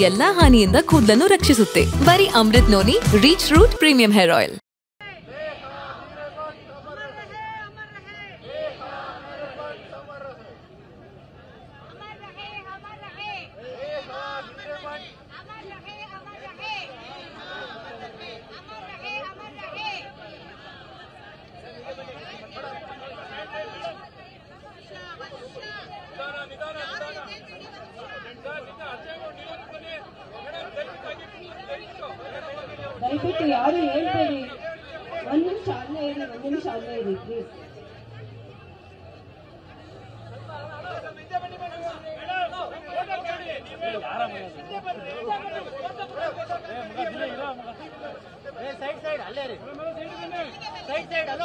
ಎಲ್ಲಾ ಹಾನಿಯಿಂದ ಕೂದಲನ್ನು ರಕ್ಷಿಸುತ್ತೆ ಬರೀ Amrit noni reach root premium hair oil अमर रहे अमर रहे अमर रहे अमर रहे अमर रहे अमर रहे ದಯವಿಟ್ಟು ಯಾರು ಹೇಳ್ಬೇಡಿ ಒಂದ್ ನಿಮಿಷ ಅಲ್ಲೇ ಇರಿ ಒಂದ್ ನಿಮಿಷ ಅಲ್ಲೇ ಇರಿ ಪ್ಲೀಸ್ ಸೈಡ್ ಸೈಡ್ ಅಲ್ಲೇ ರೀ ಸೈಡ್ ಸೈಡ್ ಅಲೋ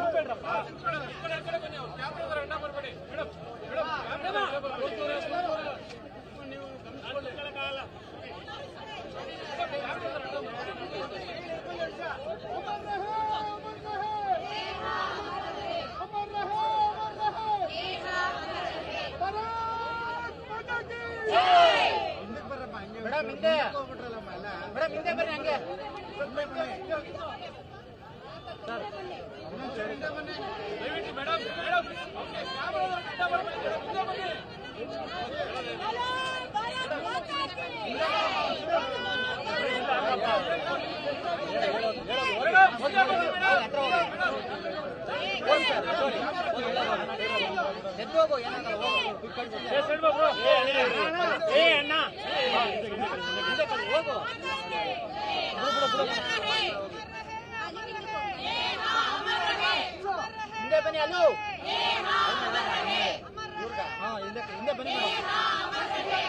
ಮೇಡಮ್ ಹಿಂದೆ ಮೇಡಮ್ ಹಿಂದೆ ಬರ್ರಿ ಹಂಗೆ ಎದ್ದು ಹೋಗು ಏನಾಗಲ್ಲ ಹೋಗು ಏ ಅಣ್ಣ ಹಿಂದೆ ಕರ್ರಿ, ಹೋಗು ಹಿಂದೆ ಬನ್ನಿ ಅಲ್ಲೂ ಹಾ ಹಿಂದೆ ಹಿಂದೆ ಬನ್ನಿ ಮೇಡಮ್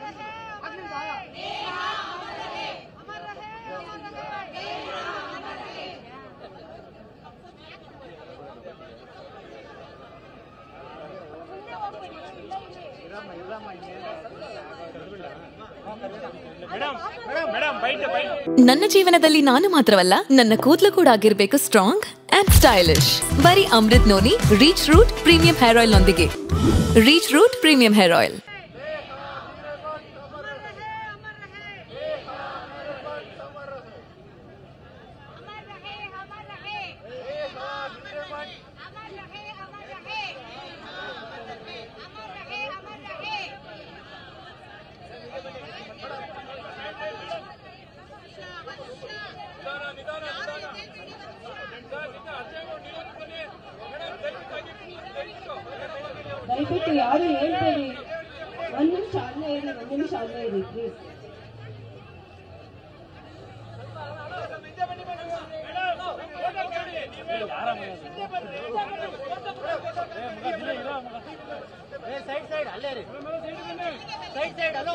ನನ್ನ ಜೀವನದಲ್ಲಿ ನಾನು ಮಾತ್ರವಲ್ಲ ನನ್ನ ಕೂದಲು ಕೂಡ ಆಗಿರ್ಬೇಕು ಸ್ಟ್ರಾಂಗ್ ಅಂಡ್ ಸ್ಟೈಲಿಶ್ ಬರೀ Amrit noni reach root premium hair oil ನೊಂದಿಗೆ reach root premium hair oil अमर रहे अमर रहे अमर रहे अमर रहे अमर रहे अमर रहे ದಯವಿಟ್ಟು ಯಾರು ಹೇಳ್ಬೇಡಿ ಒಂದ್ ನಿಮಿಷ ಅಲ್ಲೇ ಇರಿ ಒಂದ್ ನಿಮಿಷ ಅಲ್ಲೇ ಇರಿ ಪ್ಲೀಸ್ ಏ ಸೈಡ್ ಸೈಡ್ ಅಲ್ಲೇ ರೀ ಸೈಡ್ ಸೈಡ್ ಅಲೋ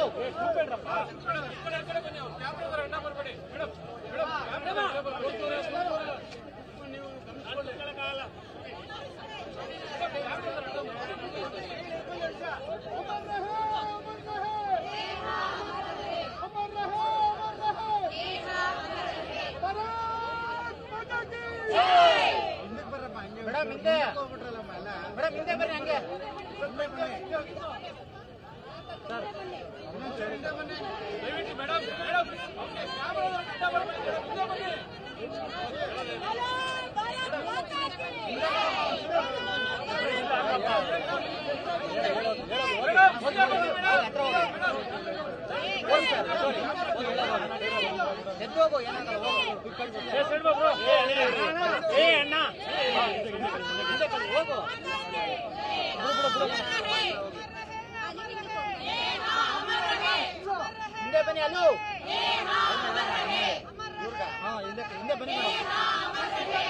ಮೇಡಮ್ ಹಿಂದೆ ಮೇಡಮ್ ಹಿಂದೆ ಬರ್ರಿ ಹಂಗೆ ಎದ್ದು ಹೋಗು ಏನಾಗಲ್ಲ ಹೋಗು ಏ ಅಣ್ಣ ಹಿಂದೆ ಕರ್ರಿ, ಹೋಗು ಹಿಂದೆ ಬನ್ನಿ ಅಲ್ಲೂ ಹಾ ಹಿಂದೆ ಹಿಂದೆ ಬನ್ನಿ ಮೇಡಮ್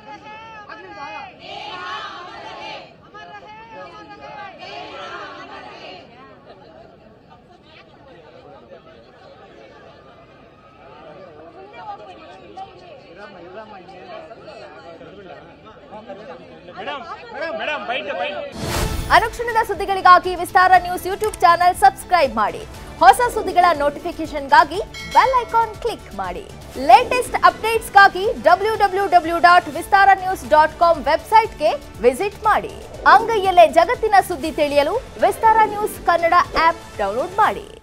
ಅನುಕ್ಷಣದ ಸುದ್ದಿಗಳಿಗಾಗಿ Vistara news YouTube channel subscribe ಮಾಡಿ ಹೊಸ ಸುದ್ದಿಗಳ ನೋಟಿಫಿಕೇಶನ್ಗಾಗಿ ಬೆಲ್ ಐಕಾನ್ ಕ್ಲಿಕ್ ಮಾಡಿ ಲೇಟೆಸ್ಟ್ ಅಪ್ಡೇಟ್ಸ್ಗಾಗಿ W W W dot Vistara news dot com ವೆಬ್ಸೈಟ್ಗೆ ವಿಸಿಟ್ ಮಾಡಿ ಅಂಗೈಯಲ್ಲೇ ಜಗತ್ತಿನ ಸುದ್ದಿ ತಿಳಿಯಲು Vistara news Kannada app download ಮಾಡಿ